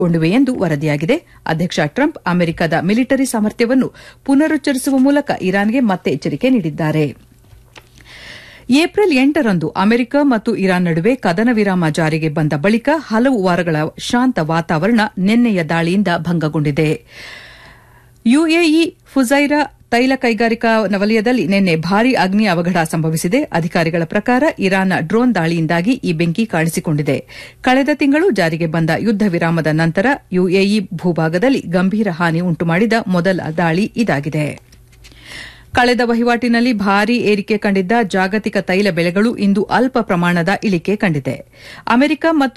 ಗೊಂಡಿವೆ ಎಂದು ವರದಿಯಾಗಿದೆ ಅಧ್ಯಕ್ಷ ಟ್ರಂಪ್ ಅಮೆರಿಕದ ಮಿಲಿಟರಿ ಸಾಮರ್ಥ್ಯವನ್ನು ಪುನರುಚ್ಚರಿಸುವ ಮೂಲಕ ಇರಾನ್ಗೆ ಮತ್ತೆ ಎಚ್ಚರಿಕೆ ನೀಡಿದ್ದಾರೆ ಏಪ್ರಿಲ್ ಎಂಟರಂದು ಅಮೆರಿಕ ಮತ್ತು ಇರಾನ್ ನಡುವೆ ಕದನ ವಿರಾಮ ಜಾರಿಗೆ ಬಂದ ಬಳಿಕ ಹಲವು ವಾರಗಳ ಶಾಂತ ವಾತಾವರಣ ನಿನ್ನೆಯ ದಾಳಿಯಿಂದ ಭಂಗಗೊಂಡಿದೆ ಯುಎಇ ಫುಜೈರಾ ತೈಲ ಕೈಗಾರಿಕಾ ವಲಯದಲ್ಲಿ ನಿನ್ನೆ ಭಾರೀ ಅಗ್ನಿ ಅವಘಡ ಸಂಭವಿಸಿದೆ ಅಧಿಕಾರಿಗಳ ಪ್ರಕಾರ ಇರಾನ್ನ ಡ್ರೋನ್ ದಾಳಿಯಿಂದಾಗಿ ಈ ಬೆಂಕಿ ಕಾಣಿಸಿಕೊಂಡಿದೆ ಕಳೆದ ತಿಂಗಳು ಜಾರಿಗೆ ಬಂದ ಯುದ್ದ ವಿರಾಮದ ನಂತರ ಯುಎಇ ಭೂಭಾಗದಲ್ಲಿ ಗಂಭೀರ ಹಾನಿ ಉಂಟುಮಾಡಿದ ಮೊದಲ ದಾಳಿ ಇದಾಗಿದೆ ಕಳೆದ ವಹಿವಾಟಿನಲ್ಲಿ ಭಾರೀ ಏರಿಕೆ ಕಂಡಿದ್ದ ಜಾಗತಿಕ ತೈಲ ಬೆಲೆಗಳು ಇಂದು ಅಲ್ಪ ಪ್ರಮಾಣದ ಇಳಿಕೆ ಕಂಡಿದೆ ಅಮೆರಿಕ ಮತ್ತು